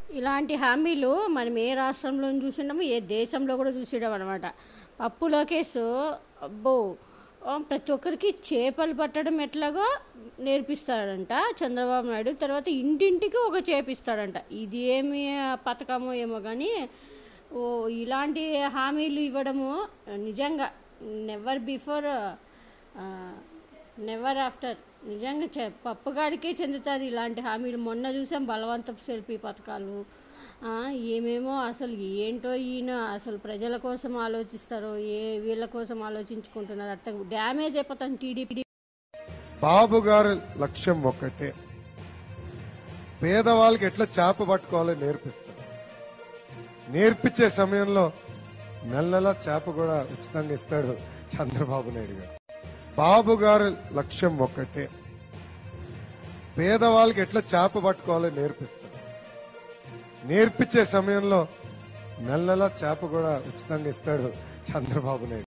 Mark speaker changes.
Speaker 1: ఇలాంటి హామీలు మనం ఏ రాష్ట్రంలో చూసినాము ఏ దేశంలో కూడా చూసినాం అనమాట పప్పు లోకేష్ అబ్బో ఆ, ప్రతి ఒక్కరికి చేపలు పట్టడం ఎట్లాగో నేర్పిస్తాడంట చంద్రబాబు నాయుడు తర్వాత ఇంటింటికి ఒక చేపిస్తాడంట ఇది ఏమి పథకమో ఏమో కానీ ఓ ఇలాంటి హామీలు ఇవ్వడము నిజంగా నెవర్ బిఫోర్ నెవర్ ఆఫ్టర్ నిజంగా చె పప్పుగాడికే చెందుతుంది ఇలాంటి హామీలు మొన్న చూసాం బలవంతపు సెల్ఫీ పథకాలు ఆ, ఏమేమో అసలు ఏంటో ఈయన అసలు ప్రజల కోసం ఆలోచిస్తారో ఏ వీళ్ళ కోసం ఆలోచించుకుంటున్నారు అర్థం డ్యామేజ్ అయిపోతాను టీడీపీ
Speaker 2: బాబు గారి లక్ష్యం ఒక్కటే పేదవాళ్ళకి ఎట్లా చేప పట్టుకోవాలో నేర్పిస్తారు నేర్పించే సమయంలో నెల నెల చేప కూడా ఉచితంగా ఇస్తాడు చంద్రబాబు నాయుడు గారు బాబు గారి లక్ష్యం ఒక్కటే పేదవాళ్ళకి ఎట్లా చేప పట్టుకోవాలో నేర్పిస్తారు నేర్పించే సమయంలో నెల నెల చేప కూడా ఉచితంగా ఇస్తాడు చంద్రబాబు నాయుడు